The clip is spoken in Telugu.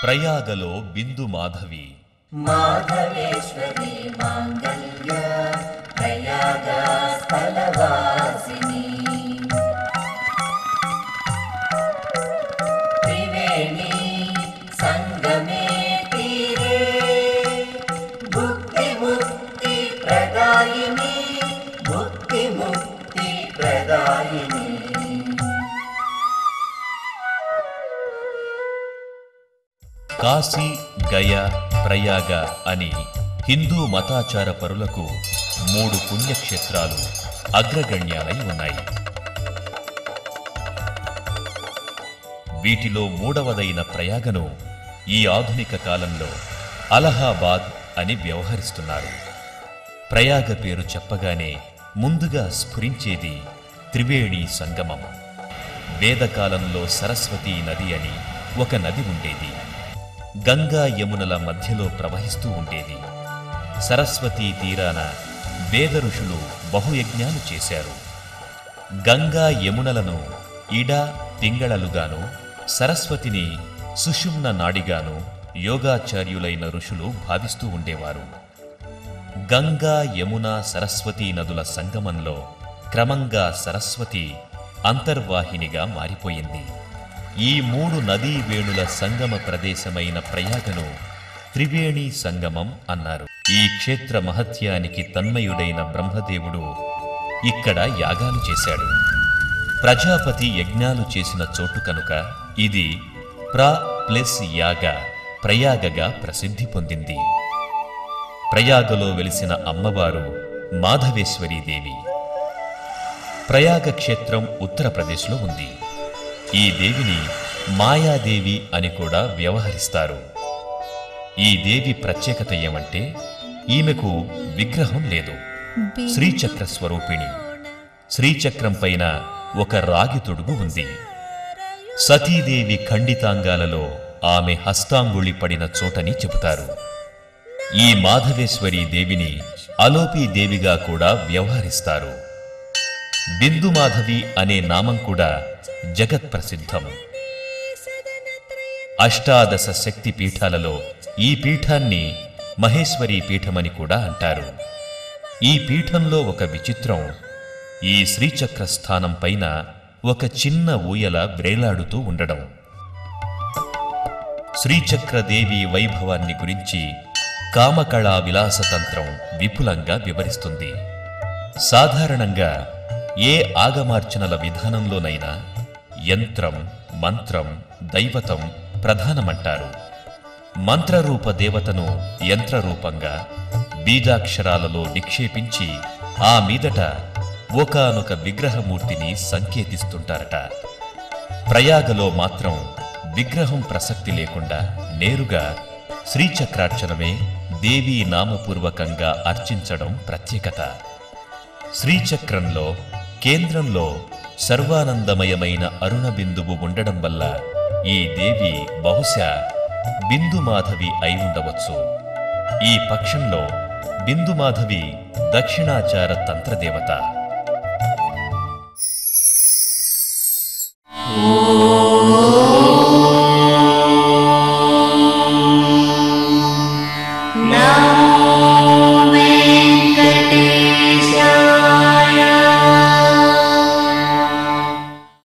ప్రయాగలో బిందు మాధవి माधवेश्वरी माङ्गल्य प्रयागस्थलवासिनी त्रिवेणी सङ्गमे तीरे भुक्तिमुक्तिप्रदायिनी भुक्तिमुक्तिप्रदायिनी కాశీ గయ ప్రయాగ అని హిందూ మతాచార పరులకు మూడు పుణ్యక్షేత్రాలు అగ్రగణ్యాలై ఉన్నాయి వీటిలో మూడవదైన ప్రయాగను ఈ ఆధునిక కాలంలో అలహాబాద్ అని వ్యవహరిస్తున్నారు ప్రయాగ పేరు చెప్పగానే ముందుగా స్ఫురించేది త్రివేణి సంగమం వేదకాలంలో సరస్వతీ నది అని ఒక నది ఉండేది గంగా యమునల మధ్యలో ప్రవహిస్తూ ఉండేది సరస్వతీ తీరాన వేద ఋషులు బహుయజ్ఞాలు చేశారు గంగా యమునలను ఇడ పింగళలుగాను సరస్వతిని సుషుమ్న నాడిగాను యోగాచార్యులైన ఋషులు భావిస్తూ ఉండేవారు గంగా యమున సరస్వతీ నదుల సంగమంలో క్రమంగా సరస్వతి అంతర్వాహినిగా మారిపోయింది ఈ మూడు నదీ వేణుల సంగమ ప్రదేశమైన ప్రయాగను త్రివేణి సంగమం అన్నారు ఈ క్షేత్ర మహత్యానికి తన్మయుడైన బ్రహ్మదేవుడు ఇక్కడ యాగాలు చేశాడు ప్రజాపతి యజ్ఞాలు చేసిన చోటు కనుక ఇది ప్ర ప్లస్ యాగ ప్రయాగగా ప్రసిద్ధి పొందింది ప్రయాగలో వెలిసిన అమ్మవారు మాధవేశ్వరీదేవి ప్రయాగ క్షేత్రం ఉత్తరప్రదేశ్లో ఉంది ఈ దేవిని మాయాదేవి అని కూడా వ్యవహరిస్తారు ఈ దేవి ప్రత్యేకత ఏమంటే ఈమెకు విగ్రహం లేదు శ్రీచక్ర స్వరూపిణి శ్రీచక్రం పైన ఒక రాగి తొడుగు ఉంది సతీదేవి ఖండితాంగాలలో ఆమె హస్తాంగుళి పడిన చోటని చెబుతారు ఈ మాధవేశ్వరి దేవిని అలోపీ దేవిగా కూడా వ్యవహరిస్తారు బిందు మాధవి అనే నామం కూడా జగత్ ప్రసిద్ధం అష్టాదశ శక్తి పీఠాలలో ఈ పీఠాన్ని మహేశ్వరి పీఠమని కూడా అంటారు ఈ పీఠంలో ఒక విచిత్రం ఈ శ్రీచక్ర స్థానం పైన ఒక చిన్న ఊయల వ్రేలాడుతూ ఉండడం శ్రీచక్రదేవి వైభవాన్ని గురించి కామకళా విలాసతంత్రం విపులంగా వివరిస్తుంది సాధారణంగా ఏ ఆగమార్చనల విధానంలోనైనా యంత్రం మంత్రం దైవతం ప్రధానమంటారు మంత్రరూప దేవతను యంత్రరూపంగా బీజాక్షరాలలో నిక్షేపించి ఆ మీదట ఒకానొక విగ్రహమూర్తిని సంకేతిస్తుంటారట ప్రయాగలో మాత్రం విగ్రహం ప్రసక్తి లేకుండా నేరుగా శ్రీచక్రార్చనమే దేవీ నామపూర్వకంగా అర్చించడం ప్రత్యేకత శ్రీచక్రంలో కేంద్రంలో సర్వానందమయమైన అరుణ బిందువు ఉండడం వల్ల ఈ దేవి బహుశా బిందుమాధవి అయి ఉండవచ్చు ఈ పక్షంలో బిందుమాధవి దక్షిణాచార తంత్రదేవత